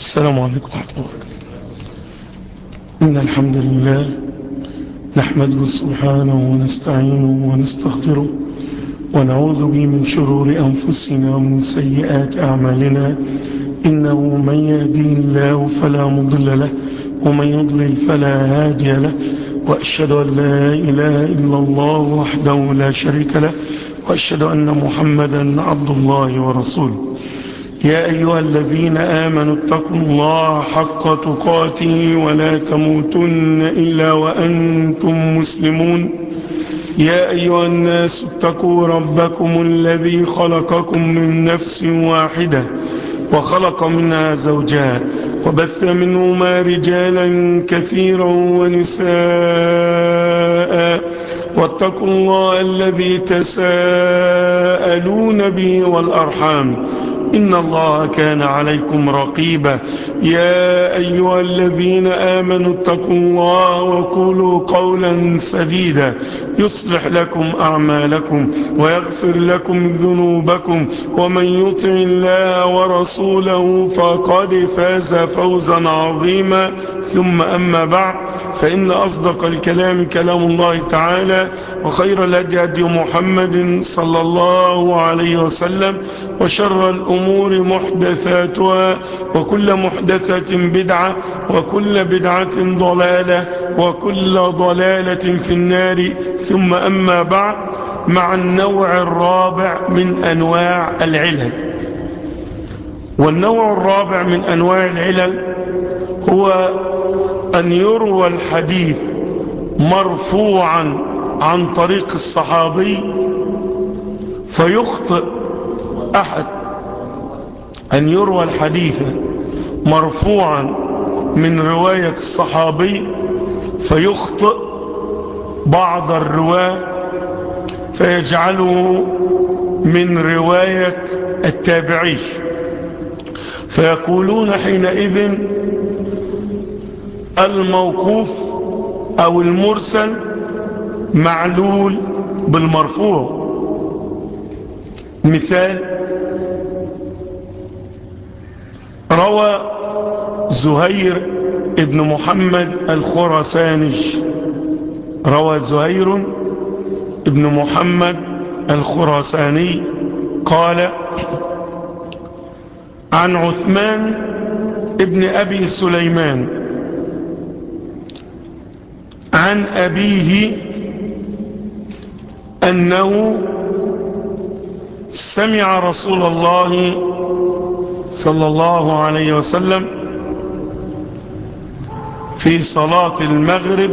السلام عليكم ورحمة الله وبركاته إن الحمد لله نحمده سبحانه ونستعينه ونستغفره ونعوذ به من شرور أنفسنا ومن سيئات أعمالنا إنه من يهدي الله فلا مضل له ومن يضلل فلا هادي له وأشهد أن لا إله إلا الله وحده لا شريك له وأشهد أن محمدا عبد الله ورسوله يا أيها الذين آمنوا اتقوا الله حق تقاته ولا تموتن إلا وأنتم مسلمون يا أيها الناس اتقوا ربكم الذي خلقكم من نفس واحدة وخلق منها زوجها وبث منهما رجالا كثيرا ونساء واتقوا الله الذي تساءلون به والأرحام إن الله كان عليكم رقيبا يا أيها الذين آمنوا اتقوا الله وقولوا قولا سديدا يصلح لكم أعمالكم ويغفر لكم ذنوبكم ومن يطع الله ورسوله فقد فاز فوزا عظيما ثم أما بعد فإن أصدق الكلام كلام الله تعالى وخير الهدي هدي محمد صلى الله عليه وسلم وشر الأمور محدثاتها وكل محدثة بدعة وكل بدعة ضلالة وكل ضلالة في النار ثم أما بعد مع النوع الرابع من أنواع العلل والنوع الرابع من أنواع العلل هو أن يروى الحديث مرفوعا عن طريق الصحابي فيخطئ أحد أن يروى الحديث مرفوعا من رواية الصحابي فيخطئ بعض الرواة فيجعله من رواية التابعي فيقولون حينئذ الموقوف أو المرسل معلول بالمرفوع مثال روى زهير ابن محمد الخرساني روى زهير ابن محمد الخراساني قال عن عثمان ابن أبي سليمان عن أبيه أنه سمع رسول الله صلى الله عليه وسلم في صلاة المغرب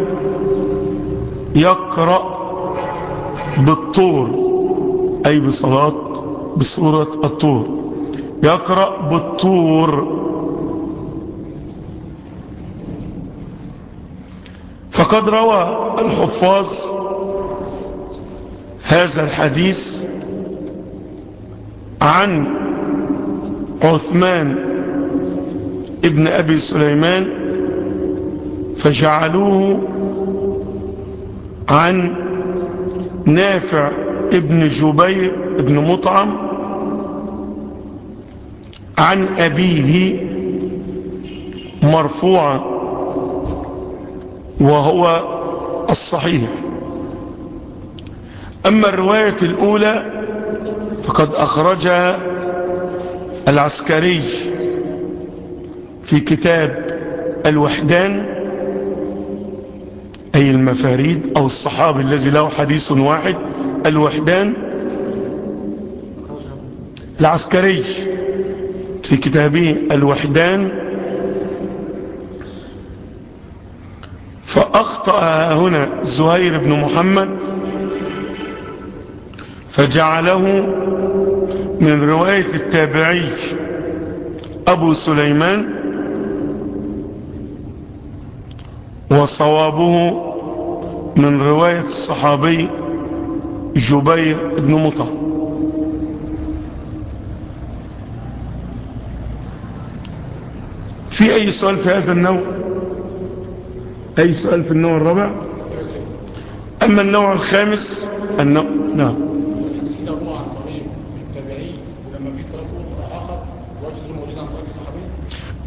يقرأ بالطور أي بصلاة بصورة الطور يقرأ بالطور فقد روى الحفاظ هذا الحديث عن عثمان ابن أبي سليمان فجعلوه عن نافع ابن جبير ابن مطعم عن أبيه مرفوعا وهو الصحيح أما الرواية الأولى فقد أخرجها العسكري في كتاب الوحدان أي المفاريد أو الصحابي الذي له حديث واحد الوحدان العسكري في كتابه الوحدان فأخطأ هنا زهير بن محمد فجعله من رواية التابعي أبو سليمان وصوابه من رواية الصحابي جبير بن مطع في أي سؤال في هذا النوع أي سؤال في النوع الرابع أما النوع الخامس النوع نعم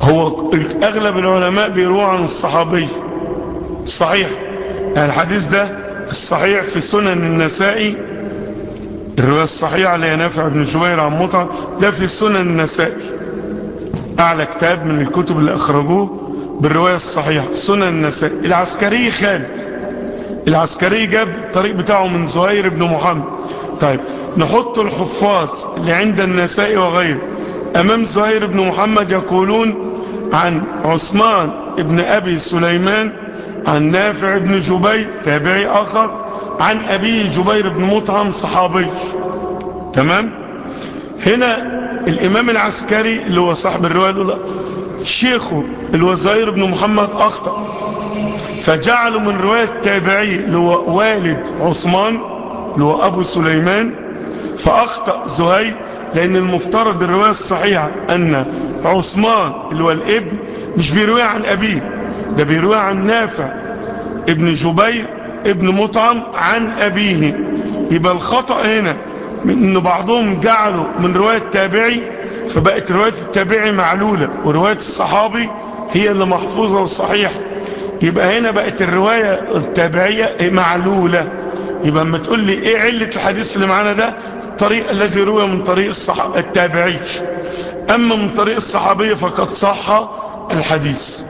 هو أغلب العلماء بيروى عن الصحابي صحيح يعني الحديث ده في الصحيح في سنن النسائي الرواية الصحيحة اللي نافع بن جبير عن مطعم ده في سنن النسائي أعلى كتاب من الكتب اللي أخرجوه بالرواية الصحيحة سنن النسائي العسكري خالف العسكري جاب الطريق بتاعه من زهير بن محمد طيب نحط الحفاظ اللي عند النسائي وغيره أمام زهير بن محمد يقولون عن عثمان ابن أبي سليمان عن نافع بن جبير تابعي آخر عن أبي جبير بن مطعم صحابي تمام هنا الإمام العسكري اللي هو صاحب الرواية الأولى شيخه الوزير بن محمد أخطأ فجعلوا من رواية التابعي اللي هو والد عثمان اللي هو أبو سليمان فأخطأ زهير لأن المفترض الرواية الصحيحة أن عثمان اللي هو الابن مش بيروي عن أبيه ده بيروي عن نافع ابن جبير ابن مطعم عن أبيه يبقى الخطأ هنا من أن بعضهم جعلوا من رواية التابعي فبقت رواية التابعي معلولة ورواية الصحابي هي اللي محفوظة والصحيحة يبقى هنا بقت الرواية التابعية معلولة يبقى اما تقول لي ايه علة الحديث اللي معانا ده الطريق الذي روى من طريق الصح... التابعي اما من طريق الصحابية فقد صح الحديث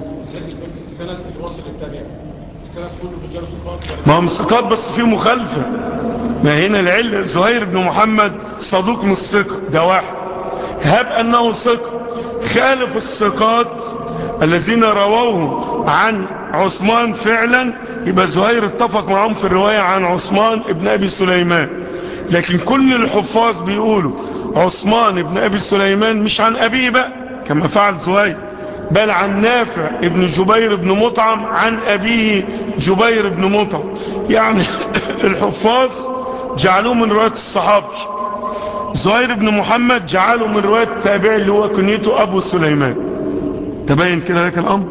ما هم ثقات بس في مخالفة ما هنا العلة زهير بن محمد صدوق من الثقة ده واحد هب أنه ثقة خالف الثقات الذين رووه عن عثمان فعلا يبقى زهير اتفق معهم في الرواية عن عثمان ابن أبي سليمان لكن كل الحفاظ بيقولوا عثمان ابن أبي سليمان مش عن أبيه بقى كما فعل زهير بل عن نافع ابن جبير بن مطعم عن أبيه جبير بن مطعم يعني الحفاظ جعلوه من رواية الصحابي زهير بن محمد جعله من رواية التابع اللي هو كنيته أبو سليمان تبين كده لك الأمر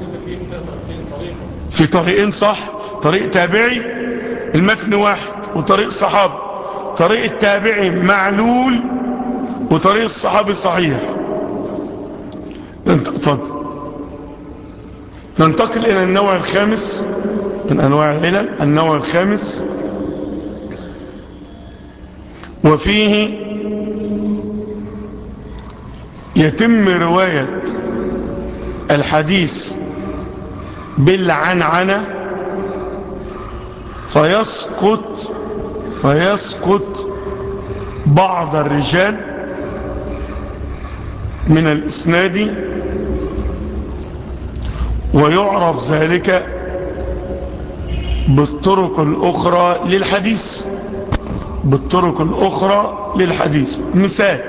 في طريقين صح طريق تابعي المتن واحد وطريق صحابي طريق التابعي معلول وطريق الصحابي صحيح اتفضل ننتقل إلى النوع الخامس من أنواع العلل النوع الخامس وفيه يتم رواية الحديث بالعنعنة فيسقط فيسقط بعض الرجال من الإسناد ويعرف ذلك بالطرق الأخرى للحديث بالطرق الأخرى للحديث مثال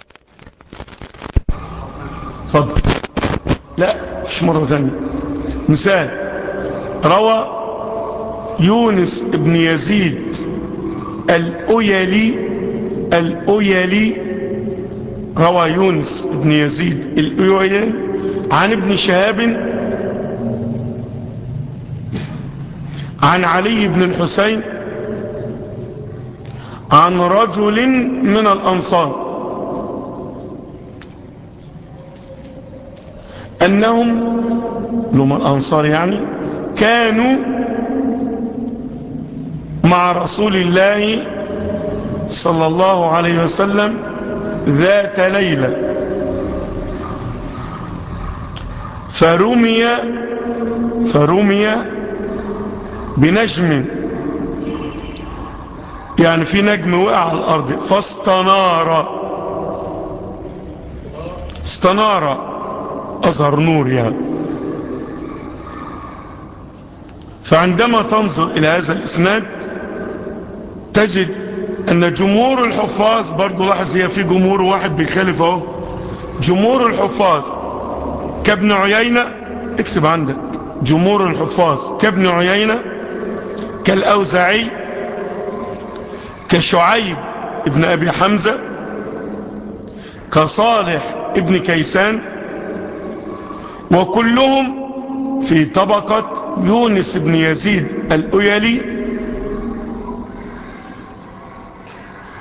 فضل لا مش مرة ثانية مثال روى يونس بن يزيد الأيلي الأيلي روى يونس بن يزيد الأيلي عن ابن شهاب عن علي بن الحسين عن رجل من الأنصار أنهم لهم الأنصار يعني كانوا مع رسول الله صلى الله عليه وسلم ذات ليلة فرمي فرمي بنجم يعني في نجم وقع على الأرض فاستنار استنار أظهر نور يعني فعندما تنظر إلى هذا الإسناد تجد أن جمهور الحفاظ برضو لاحظ هي في جمهور واحد بيخالف اهو جمهور الحفاظ كابن عيينة اكتب عندك جمهور الحفاظ كابن عيينة كالأوزعي كشعيب ابن أبي حمزة كصالح ابن كيسان وكلهم في طبقة يونس بن يزيد الأيلي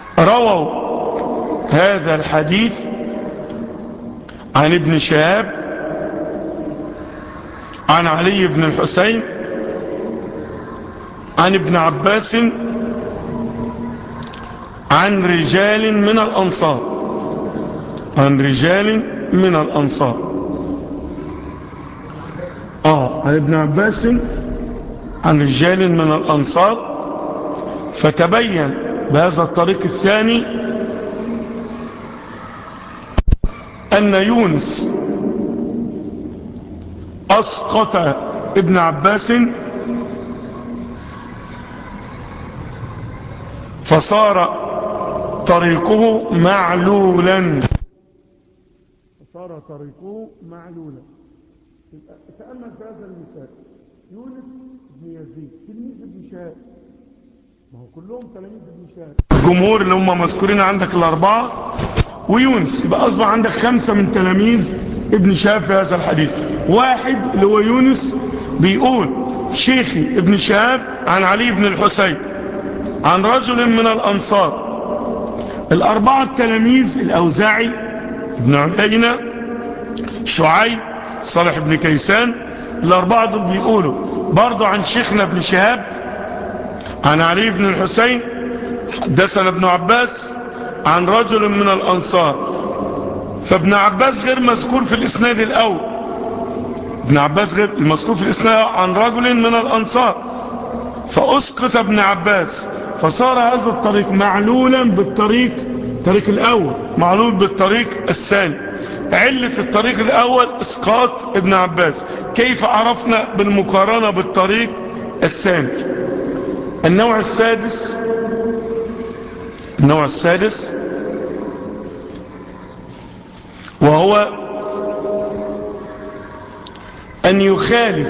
رووا هذا الحديث عن ابن شهاب عن علي بن الحسين عن ابن عباس عن رجال من الأنصار عن رجال من الأنصار آه عن ابن عباس عن رجال من الأنصار فتبين بهذا الطريق الثاني أن يونس أسقط ابن عباس فصار طريقه معلولا فصار طريقه معلولا تأمل في هذا المثال يونس بن يزيد تلميذ ابن شهاب ما هو كلهم تلاميذ ابن شهاب الجمهور اللي هم مذكورين عندك الأربعة ويونس يبقى أصبح عندك خمسة من تلاميذ ابن شهاب في هذا الحديث واحد اللي هو يونس بيقول شيخي ابن شهاب عن علي بن الحسين عن رجل من الأنصار الأربعة التلاميذ الأوزاعي ابن عيينة شعيب صالح بن كيسان الأربعة دول بيقولوا برضو عن شيخنا ابن شهاب عن علي بن الحسين حدثنا ابن عباس عن رجل من الأنصار فابن عباس غير مذكور في الإسناد الأول ابن عباس غير المذكور في الإسناد عن رجل من الأنصار فأسقط ابن عباس فصار هذا الطريق معلولا بالطريق الطريق الأول معلول بالطريق الثاني علة الطريق الأول إسقاط ابن عباس كيف عرفنا بالمقارنة بالطريق الثاني النوع السادس النوع السادس وهو أن يخالف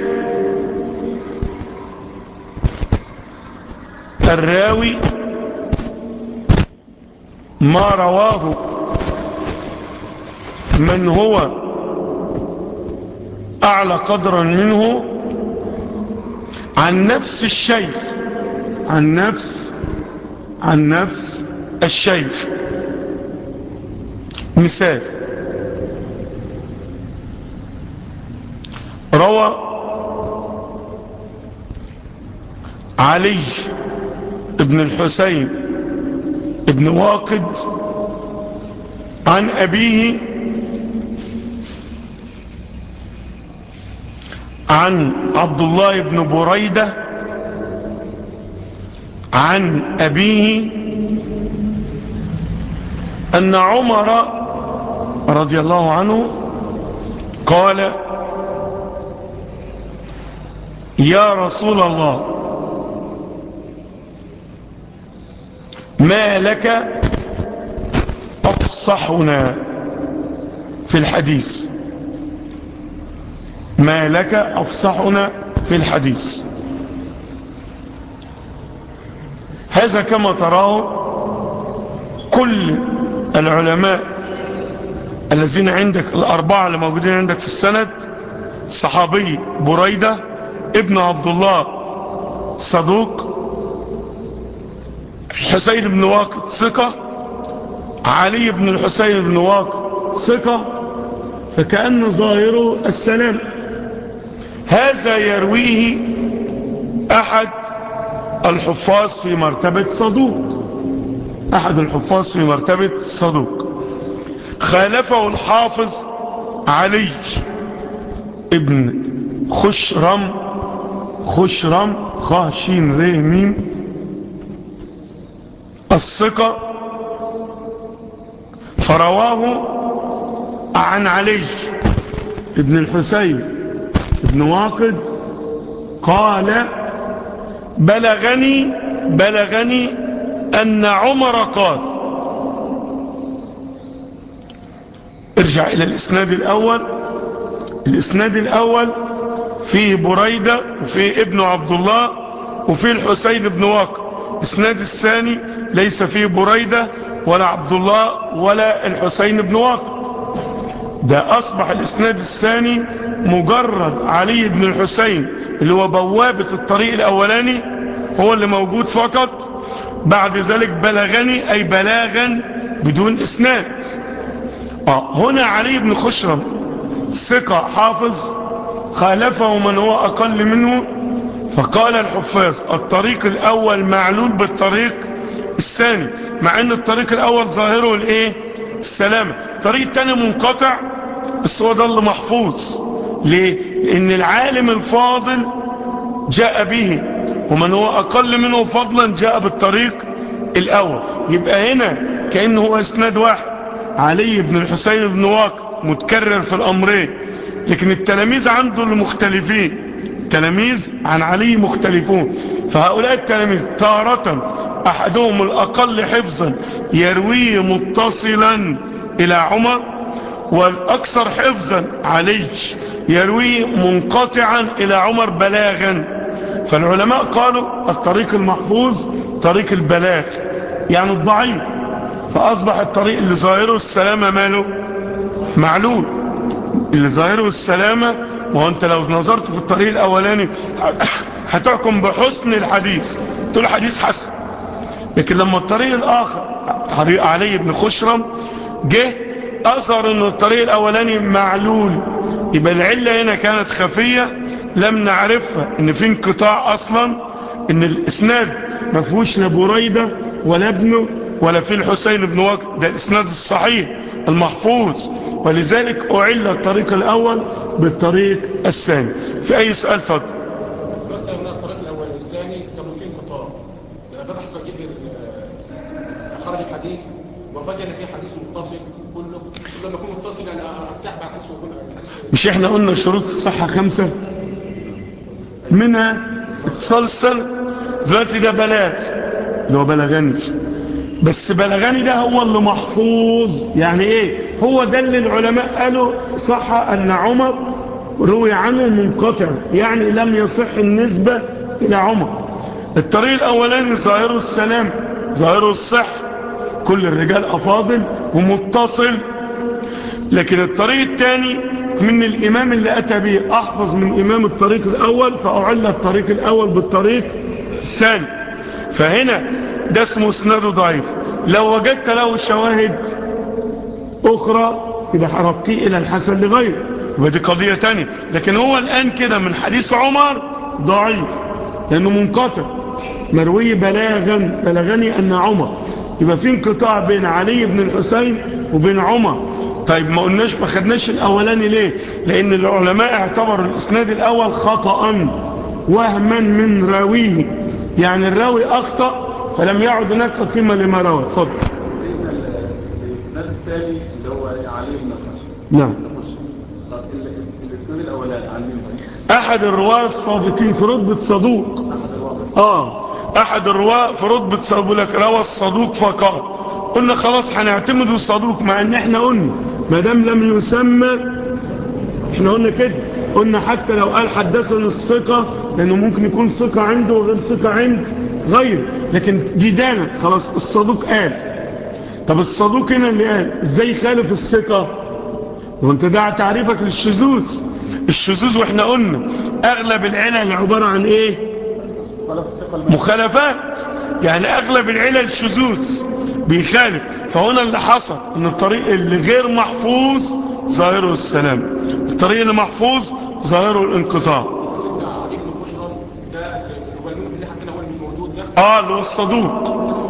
الراوي ما رواه من هو أعلى قدرا منه عن نفس الشيخ عن نفس عن نفس الشيخ مثال روى علي ابن الحسين ابن واقد عن أبيه عن عبد الله بن بريدة عن أبيه أن عمر رضي الله عنه قال يا رسول الله ما لك أفصحنا في الحديث ما لك أفصحنا في الحديث هذا كما تراه كل العلماء الذين عندك الأربعة اللي موجودين عندك في السند صحابي بريدة ابن عبد الله صدوق الحسين بن واقد ثقة علي بن الحسين بن واقد ثقة فكأن ظاهره السلام هذا يرويه أحد الحفاظ في مرتبة صدوق أحد الحفاظ في مرتبة صدوق خالفه الحافظ علي ابن خشرم خشرم خاشين ريمين الثقة فرواه عن علي ابن الحسين ابن واقد قال بلغني بلغني أن عمر قال ارجع إلى الإسناد الأول الإسناد الأول فيه بريدة وفيه ابن عبد الله وفيه الحسين بن واقد الإسناد الثاني ليس فيه بريدة ولا عبد الله ولا الحسين بن واقد ده أصبح الإسناد الثاني مجرد علي بن الحسين اللي هو بوابة الطريق الأولاني هو اللي موجود فقط بعد ذلك بلغني أي بلاغا بدون إسناد آه هنا علي بن خشرم ثقة حافظ خالفه من هو أقل منه فقال الحفاظ الطريق الأول معلول بالطريق الثاني مع ان الطريق الأول ظاهره الايه السلامة الطريق الثاني منقطع بس هو ده اللي محفوظ ليه لأن العالم الفاضل جاء به ومن هو أقل منه فضلا جاء بالطريق الأول يبقى هنا كأنه هو اسناد واحد علي بن الحسين بن واقع متكرر في الأمرين لكن التلاميذ عنده المختلفين التلاميذ عن علي مختلفون فهؤلاء التلاميذ تارة أحدهم الأقل حفظا يرويه متصلا إلى عمر والأكثر حفظا علي يرويه منقطعا إلى عمر بلاغا فالعلماء قالوا الطريق المحفوظ طريق البلاغ يعني الضعيف فأصبح الطريق اللي ظاهره السلامة ماله معلول اللي ظاهره السلامة وانت لو نظرت في الطريق الأولاني هتحكم بحسن الحديث تقول حديث حسن لكن لما الطريق الآخر طريق علي بن خشرم جه أثر أن الطريق الأولاني معلول يبقى العلة هنا كانت خفية لم نعرفها ان في انقطاع اصلا ان الاسناد ما فيهوش لا بريدة ولا ابنه ولا في الحسين بن وقت ده الاسناد الصحيح المحفوظ ولذلك اعل الطريق الاول بالطريق الثاني في اي سؤال فضل الطريق الاول الثاني كانوا في انقطاع ببحث اجيب خرج الحديث وفجأة في حديث متصل كله كل ما يكون متصل انا ارتاح بعد حديث ويكون الحديث مش احنا قلنا شروط الصحة خمسة منها اتصال السنة دلوقتي ده بلاغ اللي هو بلغني بس بلغني ده هو اللي محفوظ يعني ايه هو ده اللي العلماء قالوا صح ان عمر روي عنه منقطع يعني لم يصح النسبة الى عمر الطريق الاولاني ظاهره السلام ظاهره الصح كل الرجال افاضل ومتصل لكن الطريق الثاني من الإمام اللي أتى به أحفظ من إمام الطريق الأول فأعل الطريق الأول بالطريق الثاني فهنا ده اسمه اسناده ضعيف لو وجدت له شواهد أخرى يبقى حرقتيه إلى الحسن لغيره يبقى دي قضية تانية لكن هو الآن كده من حديث عمر ضعيف لأنه منقطع مروي بلاغا بلغني أن عمر يبقى في انقطاع بين علي بن الحسين وبين عمر طيب ما قلناش ما خدناش الاولاني ليه لان العلماء اعتبروا الاسناد الاول خطأ وهما من راويه يعني الراوي اخطأ فلم يعد هناك قيمة لما روى اتفضل سيدنا الاسناد الثاني اللي هو علي بن الخشب نعم طب ال- الاسناد الاولاني عن مين بقى؟ احد الرواه الصادقين في رتبة صدوق احد الواقع اه احد الرواه في رتبة صدوق لك روى الصدوق فقط قلنا خلاص هنعتمد الصدوق مع ان احنا قلنا ما دام لم يسمى احنا قلنا كده قلنا حتى لو قال حدثنا الثقة لانه ممكن يكون ثقة عنده وغير ثقة عند غيره لكن جدانا خلاص الصدوق قال طب الصدوق هنا اللي قال ازاي يخالف الثقة وانت ده تعريفك للشذوذ الشذوذ واحنا قلنا اغلب العلل عبارة عن ايه خلف الثقه المعنى مخالفات يعني اغلب العلل شذوذ بيخالف فهنا اللي حصل ان الطريق اللي غير محفوظ ظاهره السلام الطريق اللي محفوظ ظاهره الانقطاع سيدنا علي بن خشرم ده اللي هو المؤمن اللي حكينا هو اللي مش موجود ده اه اللي هو الصدوق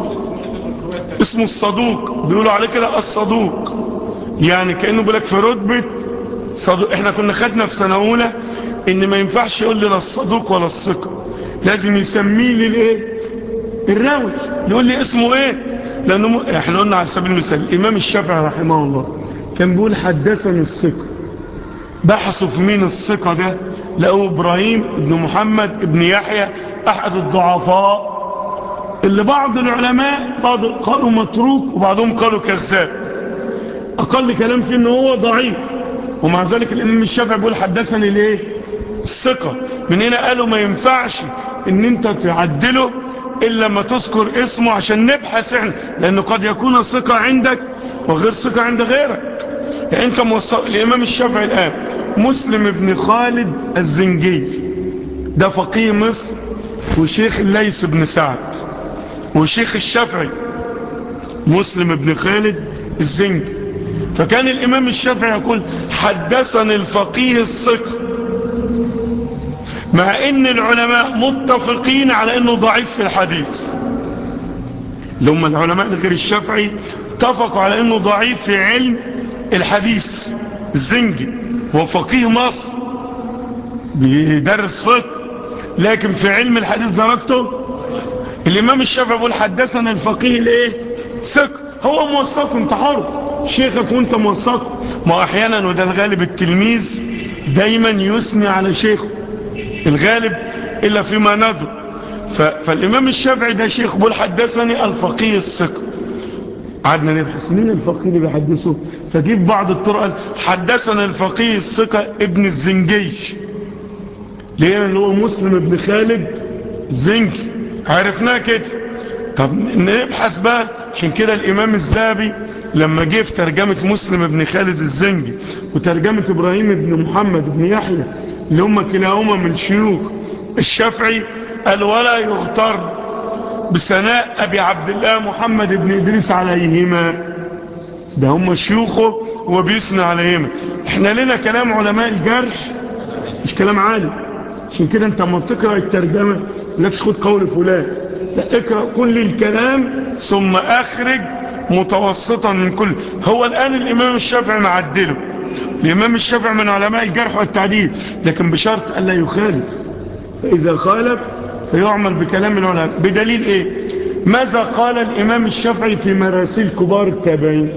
في الرواية الثانية اسمه الصدوق بيقولوا عليه كده الصدوق يعني كأنه بيقولك في رتبة صدوق احنا كنا خدنا في سنة اولى ان ما ينفعش يقول لي لا الصدوق ولا الثقة لازم يسميه لي الايه الراوي يقول لي اسمه ايه لانه م... احنا قلنا على سبيل المثال الامام الشافعي رحمه الله كان بيقول حدثني الثقة بحثوا في مين الثقة ده لقوا ابراهيم ابن محمد ابن يحيى احد الضعفاء اللي بعض العلماء بعض قالوا متروك وبعضهم قالوا كذاب اقل كلام فيه ان هو ضعيف ومع ذلك الامام الشافعي بيقول حدثني ليه الثقة من هنا قالوا ما ينفعش ان انت تعدله الا لما تذكر اسمه عشان نبحث احنا لانه قد يكون ثقة عندك وغير ثقة عند غيرك يعني انت موصل الامام الشافعي الان مسلم ابن خالد الزنجي ده فقيه مصر وشيخ الليث بن سعد وشيخ الشافعي مسلم ابن خالد الزنجي فكان الامام الشافعي يقول حدثني الفقيه الثقة مع ان العلماء متفقين على انه ضعيف في الحديث اللي هم العلماء غير الشافعي اتفقوا على انه ضعيف في علم الحديث الزنجي هو فقيه مصر بيدرس فقه لكن في علم الحديث درجته الامام الشافعي بيقول حدثنا الفقيه الايه ثقه هو موثق انت حر شيخك وانت موثق ما احيانا وده الغالب التلميذ دايما يثني على شيخه الغالب الا فيما ندر فالامام الشافعي ده شيخ بيقول حدثني الفقيه الثقه قعدنا نبحث مين الفقيه اللي بيحدثه فجيب بعض الطرق حدثنا الفقيه الثقه ابن الزنجيش ليه اللي هو مسلم ابن خالد الزنجي عرفناه كده طب نبحث بقى عشان كده الامام الزابي لما جه في ترجمة مسلم ابن خالد الزنجي وترجمة ابراهيم ابن محمد ابن يحيى اللي هم كلاهما من شيوخ الشافعي قال ولا يغتر بثناء ابي عبد الله محمد ابن ادريس عليهما ده هم شيوخه وبيثنى عليهما احنا لنا كلام علماء الجرح مش كلام عالي عشان كده انت لما بتقرا الترجمه لكش خد قول فلان لا اقرا كل الكلام ثم اخرج متوسطا من كل هو الان الامام الشافعي معدله الامام الشافعي من علماء الجرح والتعديل لكن بشرط الا يخالف فاذا خالف فيعمل بكلام العلماء بدليل ايه ماذا قال الامام الشافعي في مراسيل كبار التابعين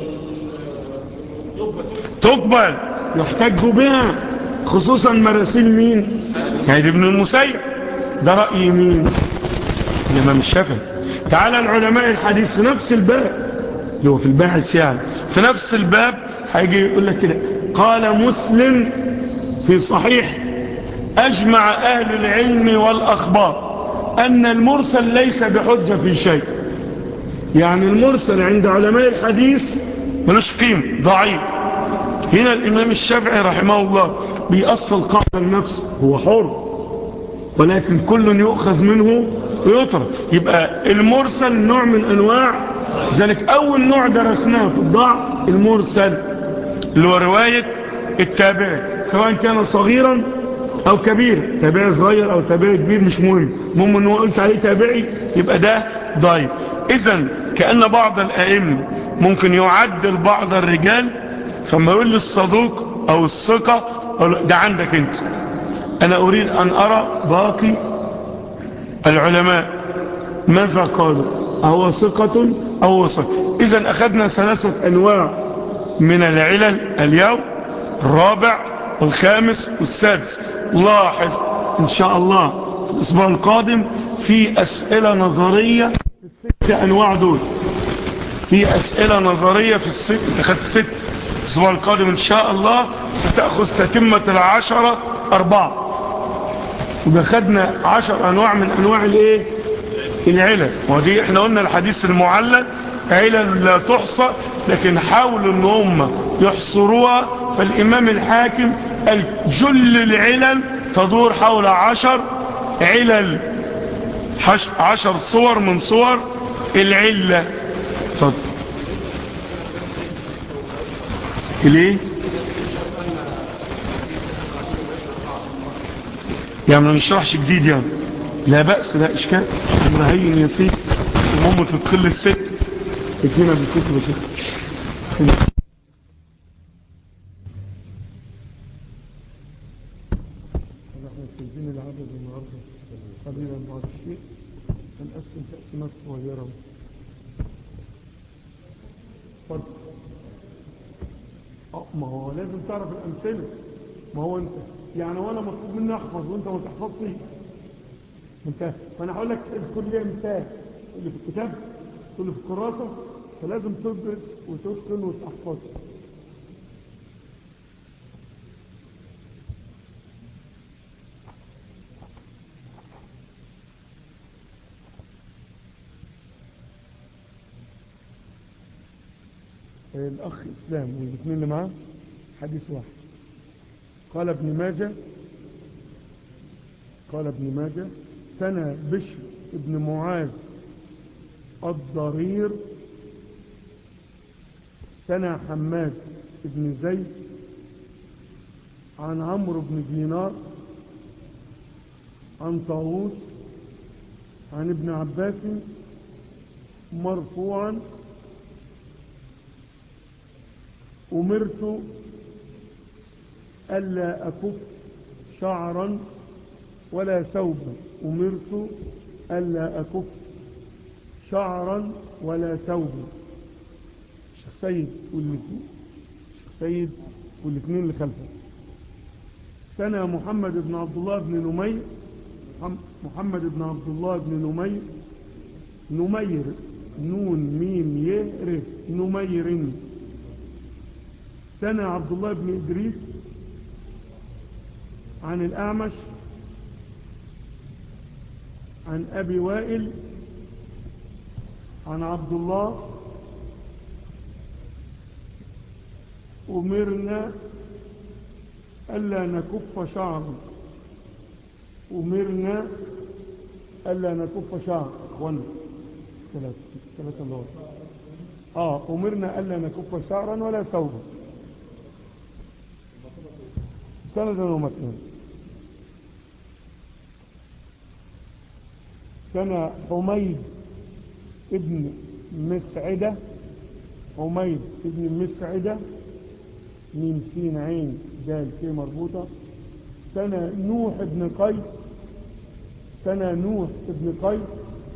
تقبل يحتج بها خصوصا مراسيل مين سعيد بن المسيب ده رأي مين الامام الشافعي تعالى العلماء الحديث في نفس الباب اللي هو في الباحث يعني في نفس الباب هيجي يقول لك كده قال مسلم في صحيح أجمع أهل العلم والأخبار أن المرسل ليس بحجة في شيء يعني المرسل عند علماء الحديث ملوش قيمة ضعيف هنا الإمام الشافعي رحمه الله بيأصل قاعدة لنفسه هو حر ولكن كل يؤخذ منه ويطرد يبقى المرسل نوع من أنواع ذلك أول نوع درسناه في الضعف المرسل اللي هو رواية التابع سواء كان صغيرا او كبير تابعي صغير او تابعي كبير مش مهم المهم ان هو قلت عليه تابعي يبقى ده ضعيف اذا كأن بعض الائمه ممكن يعدل بعض الرجال فما يقول للصدوق او الثقة ده عندك انت انا اريد ان ارى باقي العلماء ماذا قالوا اهو ثقة او وثق اذا اخذنا ثلاثة انواع من العلل اليوم الرابع والخامس والسادس لاحظ ان شاء الله في الاسبوع القادم في اسئلة نظرية في الست انواع دول في اسئلة نظرية في الست اخذت ست الاسبوع القادم ان شاء الله ستأخذ تتمة العشرة اربعة وده خدنا عشر انواع من انواع الايه العلل ودي احنا قلنا الحديث المعلل علل لا تحصى لكن حاولوا ان هم يحصروها فالامام الحاكم قال جل العلل تدور حول عشر علل عشر صور من صور العلة اتفضل ليه يعني ما نشرحش جديد يعني لا بأس لا إشكال أمر هين يسير بس المهم تدخل الست اكفينا بالكتب كده احنا سايبين العدد النهارده قليلا بعض الشيء هنقسم تقسيمات صغيره بس اتفضل اه ما هو لازم تعرف الامثله ما هو انت يعني وانا مطلوب مني احفظ وانت ما تحفظش انت فانا هقول لك اذكر لي مثال اللي في الكتاب اللي في الكراسه فلازم تدرس وتتقن وتحفظ الأخ إسلام والاثنين اللي معاه حديث واحد قال ابن ماجه قال ابن ماجه سنة بشر ابن معاذ الضرير سنة حماد ابن زيد عن عمرو بن دينار عن طاووس عن ابن عباس مرفوعا أمرت ألا أكف شعرا ولا ثوبا أمرت ألا أكف شعرا ولا ثوبا الشيخ سيد والاثنين الشيخ سيد والاثنين اللي خلفه سنة محمد بن عبد الله بن نمير محمد بن عبد الله بن نمير نمير نون ميم ي ر نمير سنة عبد الله بن إدريس عن الأعمش عن أبي وائل عن عبد الله أمرنا ألا نكف شعرا أمرنا ألا نكف شعرا أخوانا ثلاثة ثلاثة الله آه أمرنا ألا نكف شعرا ولا ثوبا سندا ومتنا سنة حميد ابن مسعدة حميد ابن مسعدة ميم سين عين دال كي مربوطة سنة نوح ابن قيس سنة نوح ابن قيس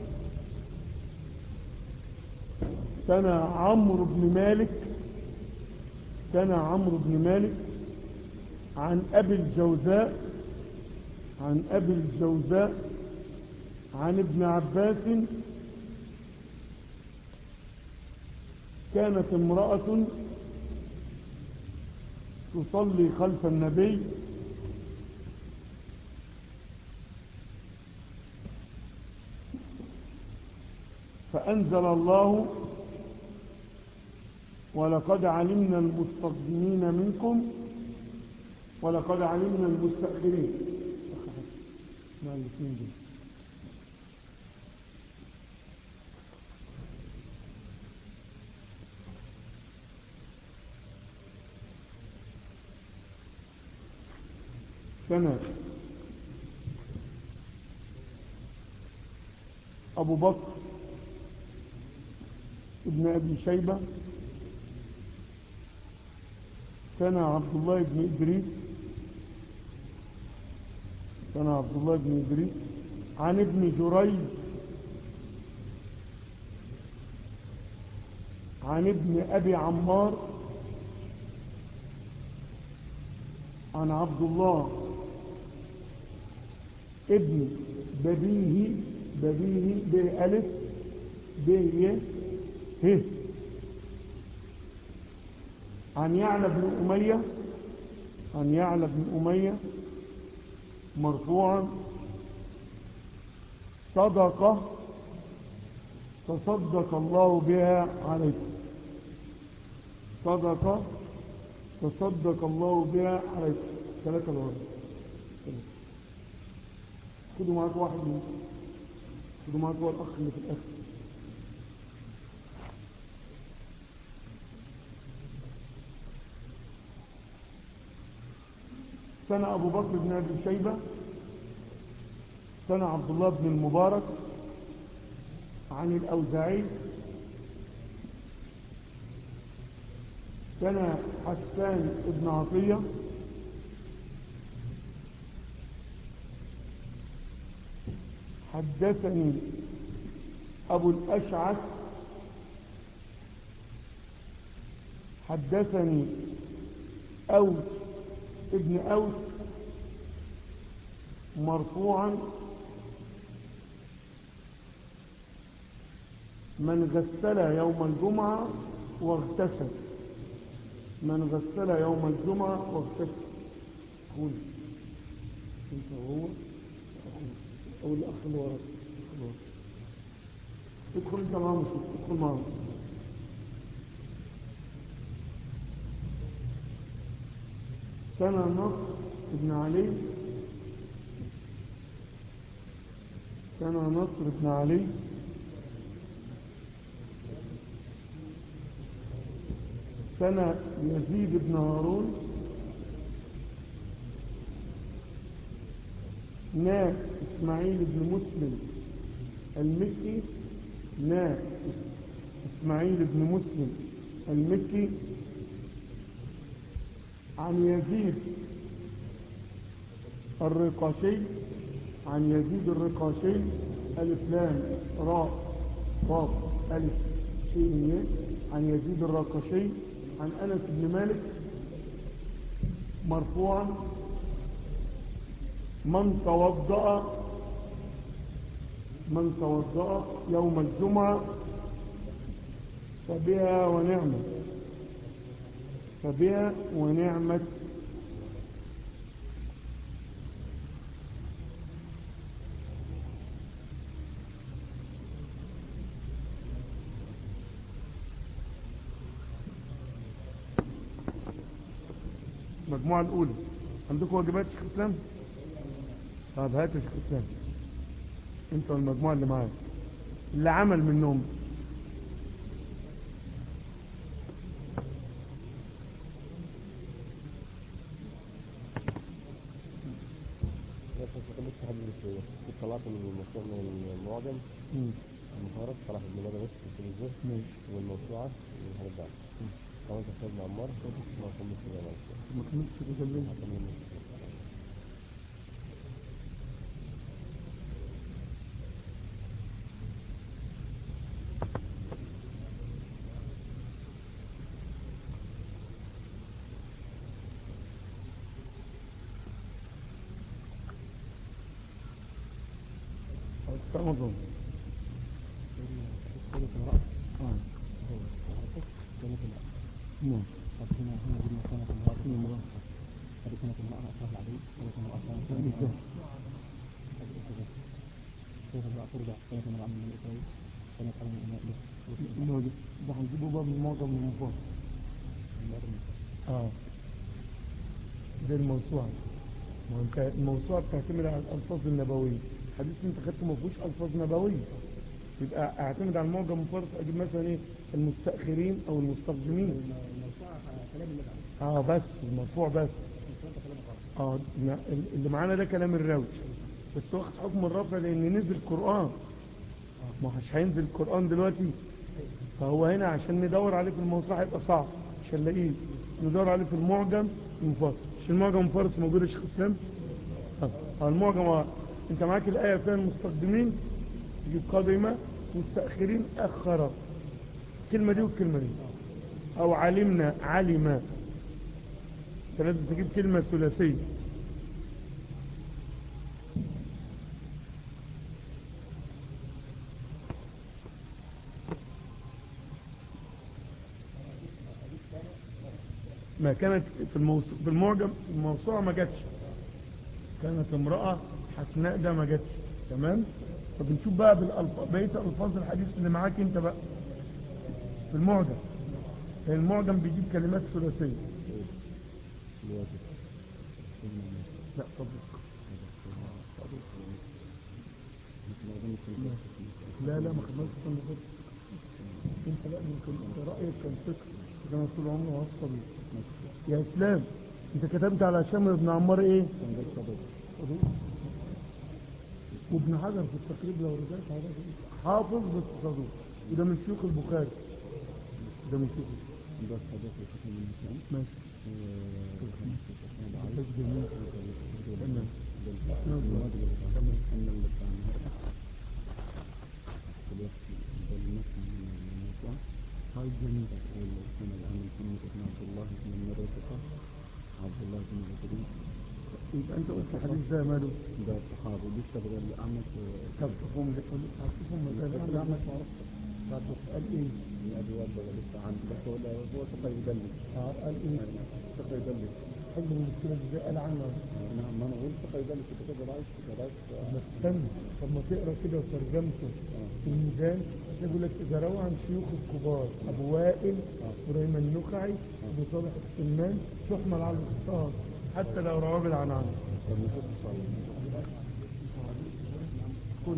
سنة عمرو بن مالك سنة عمرو بن مالك عن أبي الجوزاء عن أبي الجوزاء عن ابن عباس كانت امرأة تصلي خلف النبي فأنزل الله ولقد علمنا المستقدمين منكم ولقد علمنا المستأخرين ما الاثنين دول سنة أبو بكر ابن أبي شيبة سنة عبد الله بن إدريس سنة عبد الله بن إدريس عن ابن جريج عن ابن أبي عمار عن عبد الله ابن بديه بديه بألف بيه ه عن يعلى بن أمية عن يعلى بن أمية مرفوعا صدقة تصدق الله بها عليكم صدقة تصدق الله بها عليكم ثلاثة الورد خدوا معاك واحد من خدوا معاك هو الأخ اللي في الآخر سنة أبو بكر بن أبي شيبة سنة عبد الله بن المبارك عن الأوزاعي سنة حسان بن عطية حدثني أبو الأشعث حدثني أوس ابن أوس مرفوعا من غسل يوم الجمعة واغتسل من غسل يوم الجمعة واغتسل أخونا انت وهو أخونا أو الأخ اللي وراك ادخل انت معهم ادخل معهم سنة نصر ابن علي سنة نصر ابن علي سنة يزيد بن هارون نا إسماعيل بن مسلم المكي نا إسماعيل بن مسلم المكي عن يزيد الرقاشي عن يزيد الرقاشي ألف لام راء قاف ألف شيء عن يزيد الرقاشي عن أنس بن مالك مرفوعا من توضأ من توضأ يوم الجمعة فبها ونعمة فبها ونعمة المجموعة الأولى عندكم واجبات يا شيخ إسلام؟ طب هات يا شيخ إسلام انت والمجموعة اللي معاك اللي عمل منهم طلعت من المشروع من المعجم مم. المفارق صلاح بن بدر بس في الزهر ماشي والموسوعة من هذا البعض طبعا تحتاج عمار ما كملت في الجامعة ما كملتش كده ليه؟ السلام عليكم آه. نعم إنه ده ده هنجيبه بقى من معظم المفاهيم اه ده الموسوعة ما هو انت الموسوعة بتعتمد على الألفاظ النبوية حديث انت خدته ما فيهوش ألفاظ نبوية يبقى اعتمد على المعجم المفرط اجيب مثلا ايه المستأخرين او المستقدمين اه بس المرفوع بس اه لا، اللي معانا ده كلام الراوي بس واخد حكم الرفع لان نزل قرآن ما هوش هينزل القرآن دلوقتي فهو هنا عشان ندور عليه في الموسوعة هيبقى صعب مش هنلاقيه ندور عليه في المعجم المفرط مش المعجم المفرط موجود يا شيخ اسلام اه آه، المعجم آه. انت معاك الآية فيها المستقدمين تجيب قادمة مستأخرين أخر الكلمة دي والكلمة دي أو علمنا علم انت لازم تجيب كلمة ثلاثية ما كانت في الموسوعة في المعجم في الموسوعة ما جاتش كانت امرأة حسناء ده ما جاتش تمام فبنشوف بقى بالألفاظ بقية ألفاظ الحديث اللي معاك انت بقى في المعجم لأن المعجم بيجيب كلمات ثلاثية لا صدق لا لا ما خدناش في النظر انت بقى ممكن انت رأيك كان فكر ده انا طول عمري واقف صديق يا اسلام انت كتبت على شامل بن عمار ايه صدوق وابن حجر في التقريب لو رجعت هذا حافظ بس صدوق وده من شيوخ البخاري ده من شيوخ بس هذا في شكل من الإسلام ماشي ده جميل تمام طيب جميل عبد الله بن مسعود يبقى انت قلت الحديث ده ماله ده الصحابي لسه بدل الأعمش طب تفهم هتفهم مكان الأعمش معرفش طب قال ايه من أبي وائل ولا لسه عنده بس هو ده هو ثقة يدلس اه قال ايه ثقة يدلس حل المشكله دي ازاي قال عنه نعم ما أنا قلت ثقة يدلس كده كده ضعيف كده ضعيف ما تستنى طب ما تقرا كده وترجمته في الميزان يقول لك اذا روى عن شيوخ الكبار ابو وائل ابراهيم النخعي ابو صالح السمان تحمل على الاختصار حتى لو رواه بالعنعنه طب نشوف إن شاء الله كل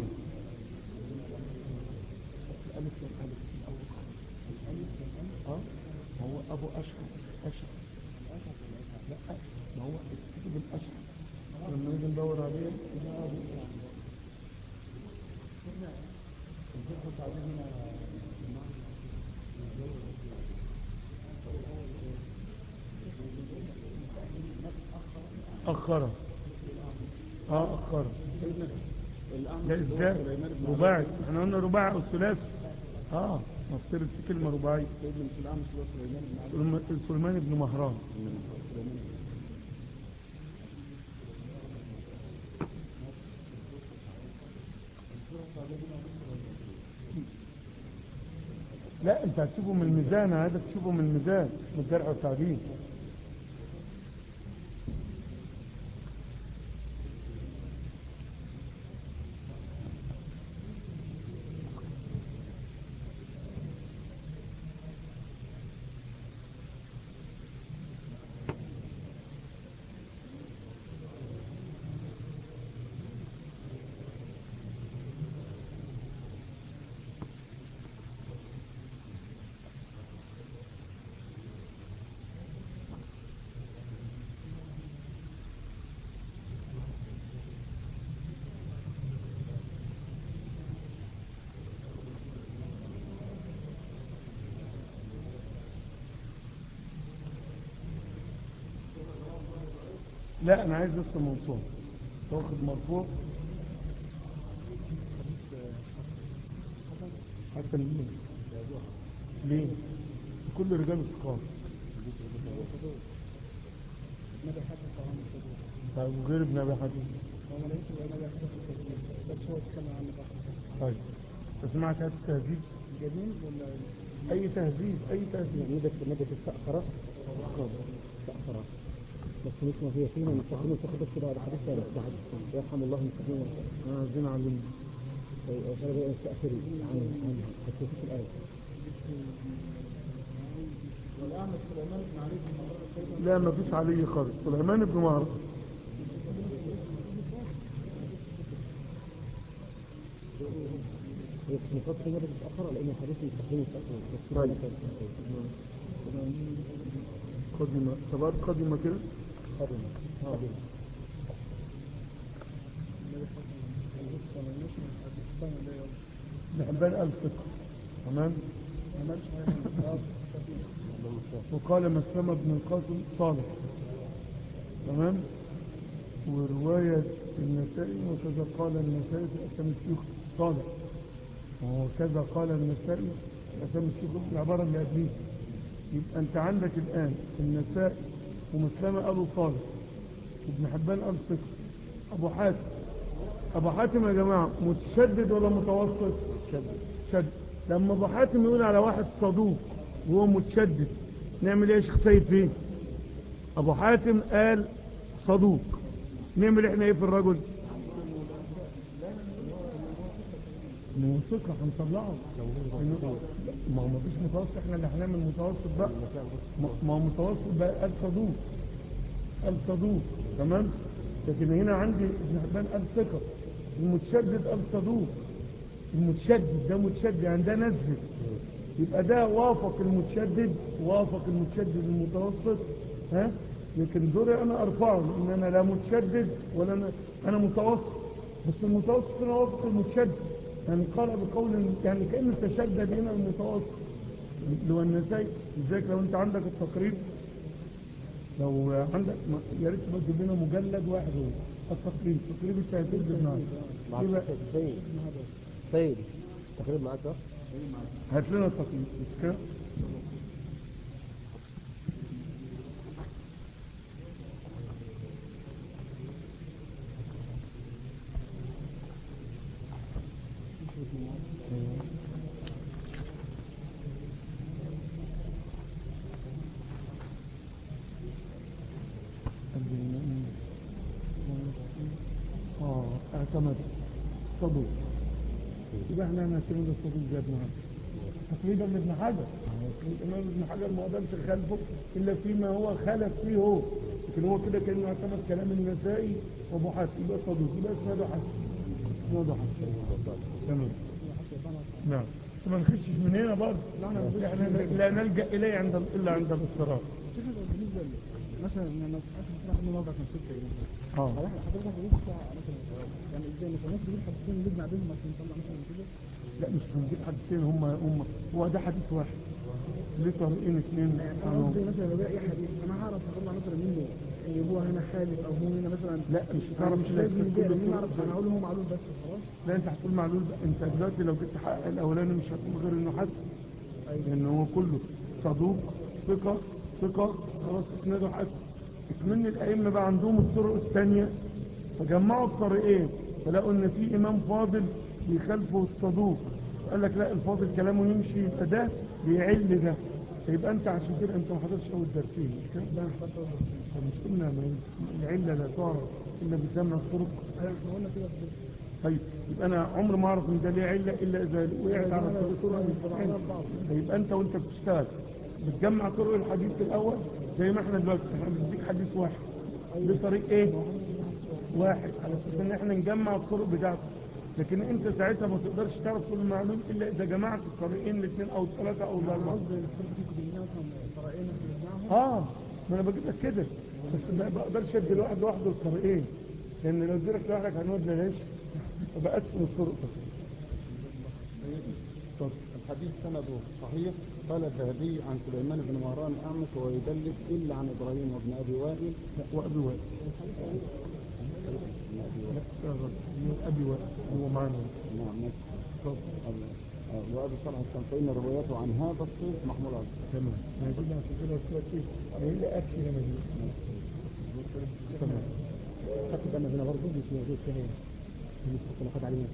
الالف والالف في الاول الالف والالف اه ما هو ابو اشعث اشعث لا ما هو الكتب الاشعث لما نيجي ندور عليه ده أخرها اه أخرها لا ازاي رباعي احنا قلنا رباعي او ثلاثي اه نفترض في كلمة رباعية سليمان- سليمان بن مهران لا انت هتشوفه من الميزان هذا تشوفه من الميزان من الجرح والتعديل لا انا عايز بس الموصول واخد مرفوع حسن ليه ليه كل رجال الثقافة طيب وغير ابن ابي حاتم طيب تسمعك هذا التهذيب جميل ولا اي تهذيب اي تهذيب مدة مدة السأخرة سأخرة بس مش ما هي فينا مستقيمين تاخد كده على حديث ثالث بعد يرحم الله المستقيمين انا عايزين علمنا وهذا بقى التأخيري عن عن خصوصية الآية والأعمش سليمان بن علي بن مهران لا ما فيش علي خالص سليمان بن مهران هي نقاط في مدة السأخرة لأن الحديث مستقيم طيب. التأخير قدمة تبقى قدمة كده خادم خادم ابن حبان قال ثقة تمام وقال مسلمة بن القاسم صالح تمام ورواية النسائي وكذا قال النسائي في أسامي الشيوخ صالح وكذا قال النسائي في أسامي الشيوخ العبارة اللي قبليه يبقى أنت عندك الآن النسائي ومسلمة قالوا صالح وابن حبان قال ثقة أبو حاتم أبو حاتم يا جماعة متشدد ولا متوسط؟ شدد شدد لما أبو حاتم يقول على واحد صدوق وهو متشدد نعمل إيه يا شيخ سيد فيه؟ أبو حاتم قال صدوق نعمل إحنا إيه في الرجل؟ ما هو ثقة هنطلعه إنه- ما هو مفيش متوسط احنا اللي هنعمل متوسط بقى ما- ما هو متوسط بقى قال صدوق قال صدوق تمام لكن هنا عندي ابن حبان قال ثقة المتشدد قال صدوق المتشدد ده متشدد يعني ده نزل يبقى ده وافق المتشدد وافق المتشدد المتوسط ها لكن دوري انا ارفعه ان انا لا متشدد ولا انا انا متوسط بس المتوسط هنا وافق المتشدد يعني قال بقول يعني كان تشدد هنا المتوسط اللي هو النسائي لذلك لو انت عندك التقريب لو عندك ما- يا ريت تبقى تجيب لنا مجلد واحد هو التقريب تقريب التهذيب لابن معك يبقى سيد سيد تقريبا معك صح؟ هات لنا التقريب مش كده؟ اه اعتمد صدوق يبقى احنا هنعتمد الصدوق زي ابن حجر تقريبا ابن حجر الامام ابن حجر ما قدرش يخالفه الا فيما هو خالف فيه هو لكن هو كده كانه اعتمد كلام النسائي وابو حاتم يبقى صدوق يبقى اسناده حسن اسناده حسن تمام نعم بس ما نخشش من هنا برضه احنا لا نلجا اليه عند الا عند الاضطرار مثلا لما سمعت مثلا انه موضع كان ستة مثلا اه فواحد حضرتك بيجيب مثلا يعني ازاي مثلا الناس بيجيب حديثين نجمع بينهم عشان نطلع مثلا كده لا مش هنجيب حديثين هم هم هو ده حديث واحد ليه طريقين اثنين انا قصدي مثلا لو اي حديث انا هعرف اطلع مثلا منه ان هو هنا خالف او هو هنا مثلا لا مش يعني هتعرف مش إلا لازم في يبيع كل لان انا الطرق اعرف انا اقول هو معلول بس خلاص لا انت هتقول معلول بقى انت دلوقتي لو جيت تحقق الاولاني مش هتقول غير انه حسن لان هو كله صدوق ثقه ثقه خلاص اسناده حسن من الائمه بقى عندهم الطرق الثانيه فجمعوا الطريقين فلقوا ان في امام فاضل بيخالفه الصدوق قال لك لا الفاضل كلامه يمشي يبقى ده بيعل ده يبقى انت عشان كده انت ما حضرتش اول درسين مش كده لا طب مش قلنا ما- العله لا تعرف الا بجمع الطرق ايوه احنا قلنا كده في طيب يبقى انا عمر ما اعرف ان ده ليه عله الا اذا وقعت على الطرق يبقى انت وانت بتشتغل بتجمع طرق الحديث الاول زي ما احنا دلوقتي احنا بنديك حديث واحد بطريق ايه واحد على اساس ان احنا نجمع الطرق بتاعته لكن انت ساعتها ما تقدرش تعرف كل معلوم الا اذا جمعت الطريقين الاثنين او الثلاثه او الاربعه قصدي الحديث ممكن يجي مثلا طريقين احنا نجمعهم اه ما انا بجيب لك كده بس ما بقدرش ادي الواحد لوحده الطريقين لان لو اديلك لوحدك هنقعد نعيش بقسم الطرق بس اتفضل. الحديث سنده صحيح قال الذهبي عن سليمان بن مهران الأعمش وهو يدلس إلا عن إبراهيم وابن أبي وائل وابي وائل لا يا رب ابي وائل هو معنا نعم نفس اتفضل. أبي- آه، وأبي صالح الشنقيطي روايته عن هذا الصيف محمول على تمام ما دي بقى عشان كده قلت لك ايه هي اللي اكل لما دي تمام خدت بالنا هنا برضه مش موجود فيها مش كنا خد عليه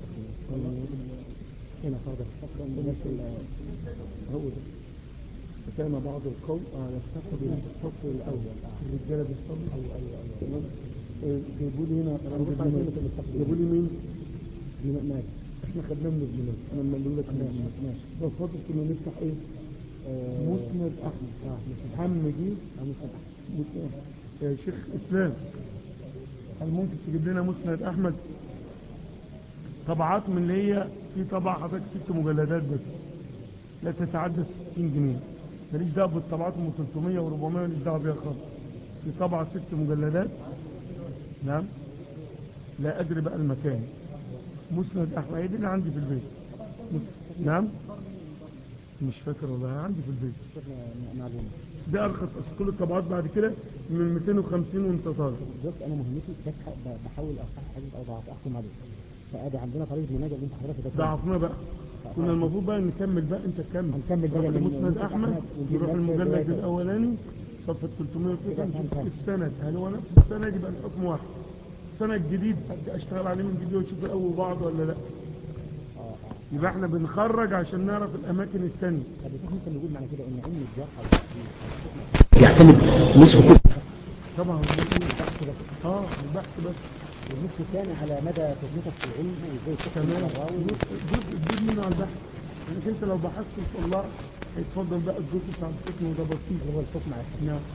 هنا خد نفس ال- هو ده كان بعض القوم على السطر السطر الاول الرجاله بالصبر ايوه ايوه ايوه آه، جابوا لي هنا انا بص على كلمه المستقبل جابوا لي مين دي ماشي احنا خدناه من ابن مالك انا لما اقول لك ماشي ماشي لو فاضل كنا نفتح ايه آه، مسند احمد اه ماشي محمد دي اه مسند مسند يا شيخ اسلام هل ممكن تجيب لنا مسند احمد طبعات من اللي هي في طبعة حضرتك ست مجلدات بس لا تتعدى 60 جنيه ماليش دعوه بالطبعات ام 300 و400 ماليش دعوه بيها خالص في طبعة ست مجلدات نعم لا ادري بقى المكان مسند احمد هي دي اللي عندي في البيت مس- نعم مش فاكر والله عندي في البيت معلومه بس ده ارخص اصل كل الطبعات بعد كده من 250 وانت طالع بالظبط انا مهمتي بح- ب- بحاول اصحح حديث او ضعف احكم عليه فادي عندنا طريقه منهج اللي انت حضرتك ذكرتها. ضعفنا بقى كنا المفروض بقى نكمل بقى انت تكمل هنكمل بقى نروح من- لمسند من احمد أحمد ونجيب نروح نفس المجلد الرواية. الاولاني صفحه 309 كده نشوف فهمت. السند هل هو نفس السند يبقى الحكم واحد سند جديد ابدا اشتغل عليه من جديد واشوف الاول بعض ولا لا اه اه يبقى احنا بنخرج عشان نعرف الاماكن الثانيه طب إحنا ممكن نقول معنى كده ان علم الجرح والتعديل يعتمد نصف كل طبعا البحث بس اه البحث بس والنصف الثاني على مدى تثبيتك في العلم وازاي تحكم تمام على الراوي جزء كبير منه على البحث انك انت لو بحثت وطلعت هيتفضل بقى الجزء بتاع الحكم وده بسيط اللي هو الحكم على الحديث نعم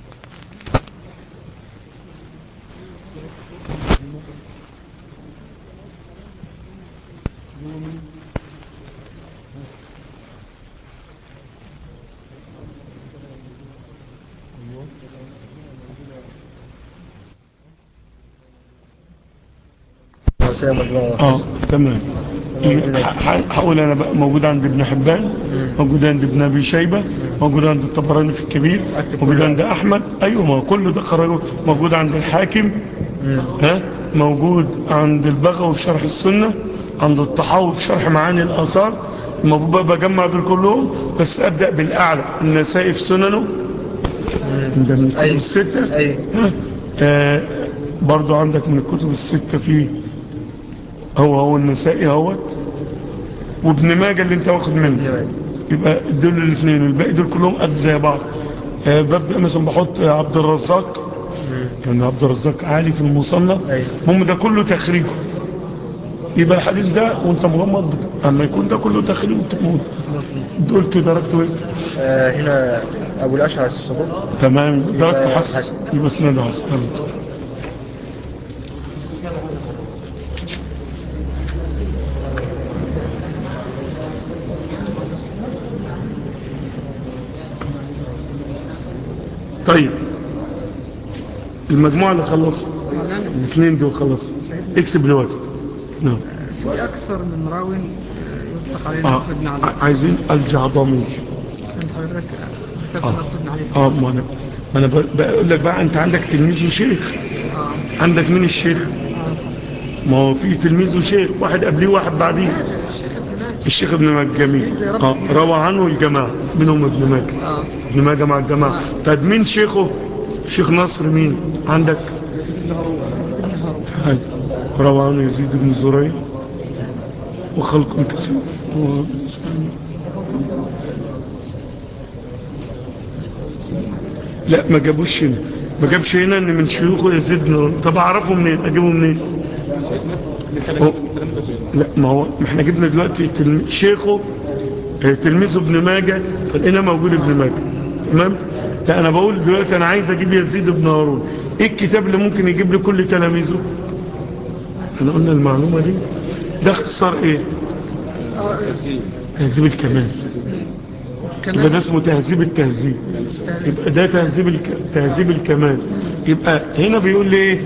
اه تمام ح- ح- هقول انا بقى موجود عند ابن حبان موجود عند ابن ابي شيبه موجود عند الطبراني في الكبير موجود عند احمد ايوه ما هو كل ده خرجه موجود عند الحاكم ها موجود عند البغوي في شرح السنه عند الطحاوي في شرح معاني الاثار المفروض بقى بجمع دول كلهم بس ابدا بالاعلى النسائي في سننه ده من الكتب السته أيوة. ها؟ آه برضو عندك من الكتب الستة في هو هو النسائي اهوت وابن ماجه اللي انت واخد منه يبقى دول الاثنين الباقي دول كلهم قد زي بعض آه ببدأ مثلا بحط عبد الرزاق يعني عبد الرزاق عالي في المصنف أيوة. هم ده كله تخريج يبقى الحديث ده وانت مغمض اما يكون ده كله تخريج تموت دول درجته ايه آه هنا أبو الأشعث الصدوق تمام درجته يبقى حسن حسن. يبقى سنده حسن يلا. طيب المجموعة اللي خلصت الاثنين دول خلصوا اكتب الواجب نعم في أكثر من راو يطلق عليه آه. نصر بن علي عايزين الجعضمي أنت حضرتك ذكرت آه. نصر بن علي اه ما انا ما انا ب- بقول لك بقى انت عندك تلميذ وشيخ آه. عندك مين الشيخ آه. صح. ما هو في تلميذ وشيخ واحد قبليه واحد بعديه ماشي، الشيخ ابن ماجه الشيخ ابن ماجه جميل زي رب اه ابن روى عنه الجماعة منهم ابن ماجه آه. ابن ماجه مع الجماعة طيب مين شيخه شيخ نصر مين عندك يزيد بن هارون حلو روى عنه يزيد بن زريع وخلق كثير و- لا ما جابوش هنا ما جابش هنا ان من شيوخه يزيد بن طب اعرفه منين اجيبه منين هو- لا ما هو ما احنا جبنا دلوقتي تلم... شيخه آه، تلميذه ابن ماجه فلقينا موجود ابن ماجه تمام لا انا بقول دلوقتي انا عايز اجيب يزيد بن هارون ايه الكتاب اللي ممكن يجيب لي كل تلاميذه احنا قلنا المعلومه دي ده اختصار ايه تهذيب الكمال يبقى ده كمان اسمه تهذيب التهذيب يبقى ده تهذيب الك... تهذيب الكمال يبقى هنا بيقول لي ايه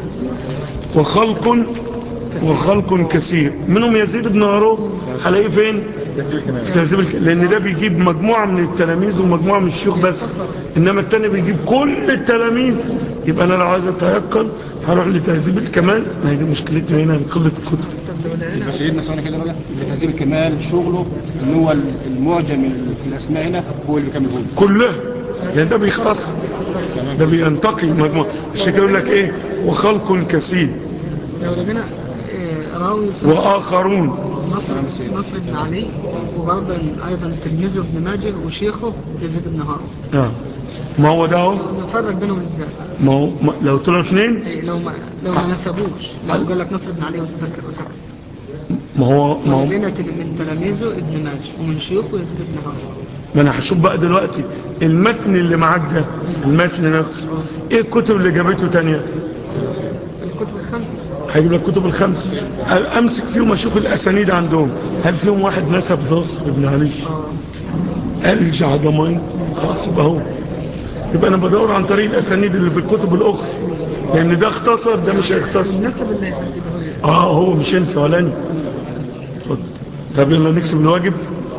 وخلق وخلق كثير منهم يزيد بن هارون هلاقيه فين في تهذيب الك... لان ده بيجيب مجموعه من التلاميذ ومجموعه من الشيوخ بس انما التاني بيجيب كل التلاميذ يبقى انا لو عايز اتيقن هروح لتهذيب الكمال ما هي دي مشكلتنا هنا من قله الكتب طب ده ولا هنا سيدنا سؤال كده بقى لتهذيب الكمال شغله ان هو المعجم اللي في الاسماء هنا هو اللي بيكمله كلها لان ده بيختصر ده بينتقي مجموعه عشان كده يقول لك ايه وخلق كثير لو لقينا آه، راوي اسمه واخرون نصر نصر بن علي وبرضه ايضا تلميذه ابن ماجه وشيخه يزيد بن هارون آه. ما هو ده اهو نفرق بينهم ازاي ما هو ما لو طلعوا اثنين إيه، لو ما لو ما نسبوش لو قال لك نصر بن علي وتذكر وسكت ما هو ما هو ولقينا تل- من تلاميذه ابن ماجه ومن شيوخه يزيد بن هارون ما انا هشوف بقى دلوقتي المتن اللي معاك ده المتن نفسه ايه الكتب اللي جابته تانية الكتب الخمس هيجيب لك كتب الخمس امسك فيهم اشوف الاسانيد عندهم هل فيهم واحد نسب نصر ابن علي قال الجعدمين خلاص يبقى هو يبقى انا بدور عن طريق الاسانيد اللي في الكتب الاخرى لان ده اختصر ده مش هيختصر النسب اللي هيحدده لي اه هو مش انت ولا انا اتفضل طب يلا نكتب الواجب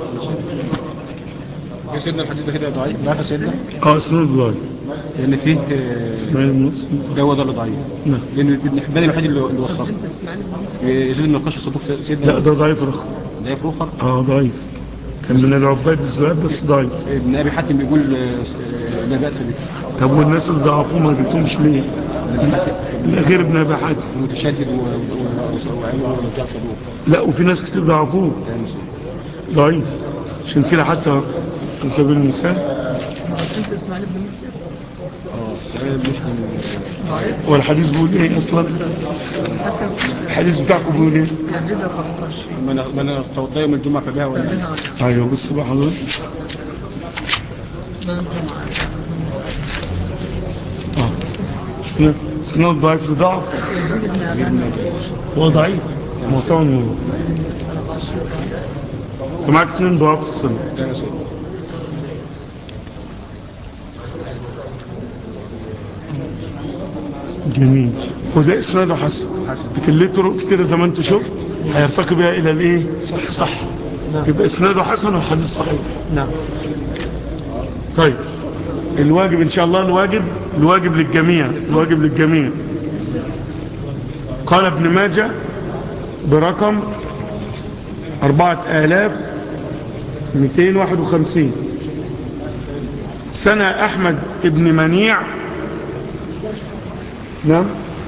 يا سيدنا الحديث ده كده ضعيف ضعيف يا سيدنا اه اسناد الواجب لان فيه آه، اسماعيل بن مسلم ده هو ده اللي ضعيف نعم لان ابن حبان الوحيد اللي اللي وصفه انت اسمعني بن مسلم يزيد بن القش الصدوق سيدنا لا ده ضعيف رخ ضعيف رخر اه ضعيف كان من العباد الزهاد بس ضعيف ابن ابي حاتم بيقول آه، آه، لا باس به طب والناس اللي ضعفوه ما جبتهمش ليه لا غير ابن ابي حاتم متشدد و- و- و- وعينه رجع صدوق لا وفي ناس كتير ضعفوه ده مسلم. ضعيف عشان كده حتى على سبيل المثال انت اسمعني بن مسلم اه سعيد مسلم ضعيف والحديث بيقول ايه اصلا حتى الحديث بتاعكم بيقول ايه يزيد الرقاشي من من توضى يوم الجمعه فبها ولا بها ولا ايوه بص بقى حضرتك ما الجمعة اه هنا اسناد ضعيف لضعف يزيد بن أبان هو ضعيف معتمد منه انت معاك اثنين ضعاف في السنة ده مسلم. جميل وده اسناده حسن لكن ليه طرق كتيرة زي ما انت شفت هيرتقي بها الى الايه الصح يبقى اسناده حسن والحديث صحيح نعم طيب الواجب ان شاء الله الواجب الواجب للجميع الواجب للجميع قال ابن ماجه برقم أربعة آلاف مئتين واحد وخمسين سنة أحمد ابن منيع نعم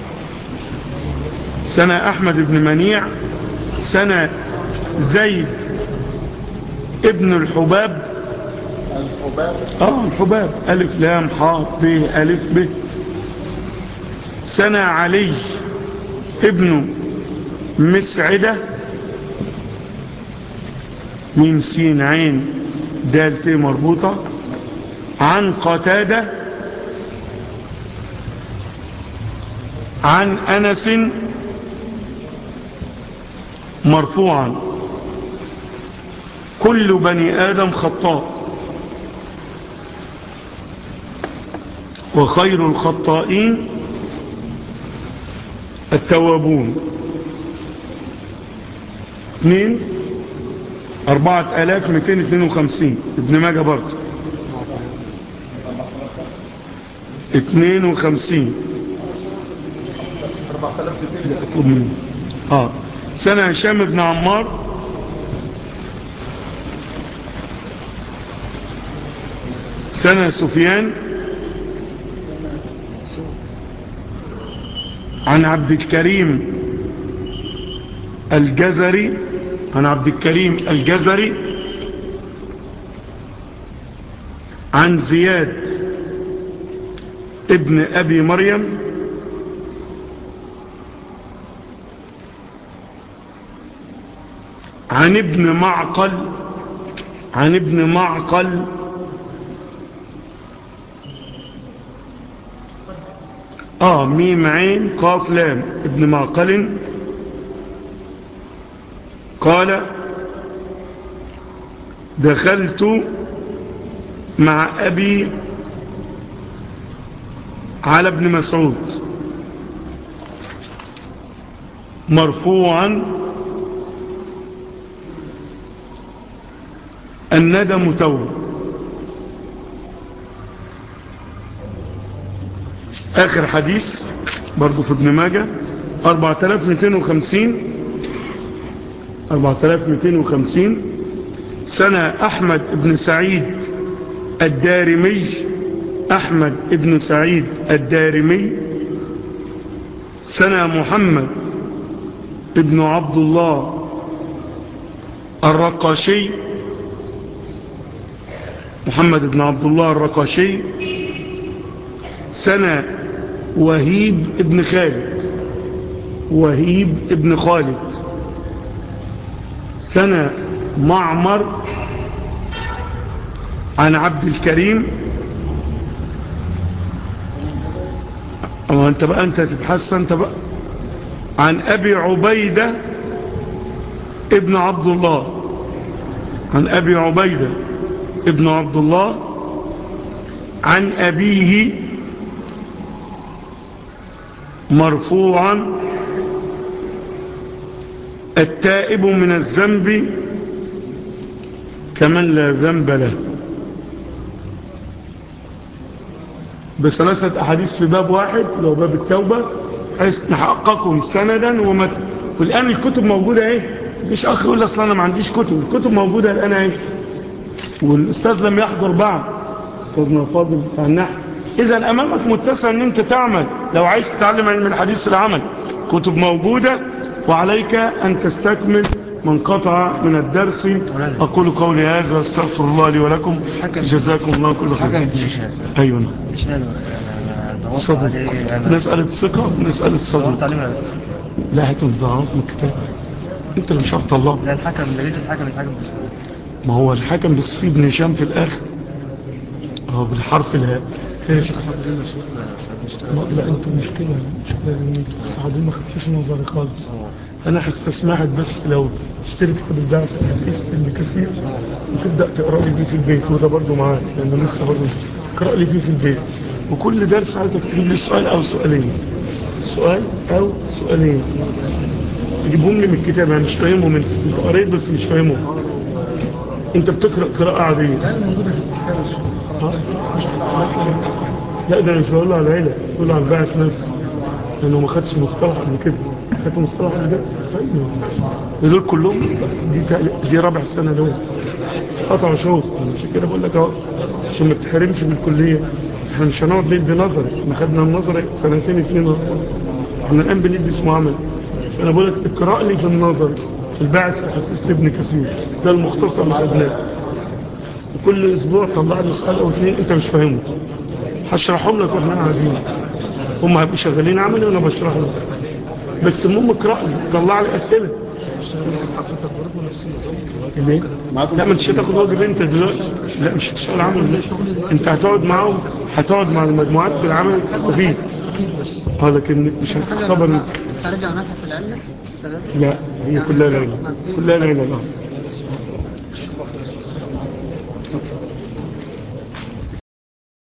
سنة أحمد ابن منيع سنة زيد ابن الحباب اه الحباب ألف لام حاء ب ألف ب سنة علي ابن مسعدة ميم سين عين دال ت مربوطة عن قتادة عن أنس مرفوعا كل بني آدم خطاء وخير الخطائين التوابون اثنين أربعة آلاف مئتين اثنين وخمسين ابن ماجه برضه اثنين وخمسين لا اطلب مني اه سنة هشام بن عمار سنة سفيان عن عبد الكريم الجزري عن عبد الكريم الجزري عن زياد ابن أبي مريم عن ابن معقل عن ابن معقل آه ميم عين قاف لام ابن معقل قال دخلت مع أبي على ابن مسعود مرفوعا الندم توبه آخر حديث برضو في ابن ماجة 4250 4250 سنة أحمد بن سعيد الدارمي أحمد بن سعيد الدارمي سنة محمد ابن عبد الله الرقاشي محمد بن عبد الله الرقاشي سنة وهيب ابن خالد وهيب ابن خالد سنة معمر عن عبد الكريم أما أنت بقى أنت تبحث أنت بقى عن أبي عبيدة ابن عبد الله عن أبي عبيدة ابن عبد الله عن أبيه مرفوعا التائب من الذنب كمن لا ذنب له بثلاثة أحاديث في باب واحد لو باب التوبة حيث نحققهم سندا ومتن والآن الكتب موجودة ايه مش أخي يقول أصلا أنا ما عنديش كتب الكتب موجودة الآن ايه والأستاذ لم يحضر بعد أستاذنا فاضل بتاع النحو إذا أمامك متسع أن أنت تعمل لو عايز تتعلم علم الحديث العمل كتب موجودة وعليك أن تستكمل من قطع من الدرس أقول قولي هذا واستغفر الله لي ولكم جزاكم الله كل حكم خير ابن هشام أيوة نعم. هشام انا دورت صدق عليه انا مسألة ثقة مسألة دورت صدق عليه من- لا هاتوا ضاعت من الكتاب انت اللي مش عارف تطلعه لا الحكم لقيت الحكم الحكم بس ما هو الحكم بس فيه ابن هشام في الاخر اه بالحرف الهاء فيش ما- لا انتوا مشكلة مشكلة ان انتوا الصعادين ما خدتوش نظري خالص انا هستسمحك بس لو تشترك في الدرس الحسيس اللي كثير وتبدأ تقرأ لي فيه في البيت وده برضو معاك لان لسه برضو اقرأ لي فيه في البيت وكل درس عايزك تجيب لي سؤال او سؤالين سؤال او سؤالين تجيبهم لي من الكتاب يعني مش فاهمهم انت انت قريت بس مش فاهمهم انت بتقرأ قراءة عادية ها؟ لا ده انا مش بقول له على العيلة بقول له على الباعث نفسه لانه ما خدش مصطلح قبل كده خدت مصطلح قبل كده طيب دول كلهم دي تق- دي رابع سنة دول قطع شوط انا عشان كده بقول لك اهو عشان ما تحرمش من الكلية احنا مش هنقعد ندي نظري احنا خدنا النظري سنتين اتنين اهو. احنا الان بندي اسمه عمل انا بقول لك اقرا لي في النظر في الباعث حسس لي ابن كثير ده المختصر اللي خدناه وكل اسبوع طلع لي سؤال او اثنين انت مش فاهمه هشرحهم لك واحنا قاعدين هم هيبقوا شغالين عملي وانا بشرح لك بس المهم اقرا لي طلع لي اسئله ليه؟ لا ما انتش هتاخد واجب انت دلوقتي لا مش هتشتغل عمل لا. انت هتقعد معاهم هتقعد مع المجموعات في العمل تستفيد اه لكن مش هتختبر انت ترجع نفس العلة السبب لا هي كلها ليلة كلها ليلة لا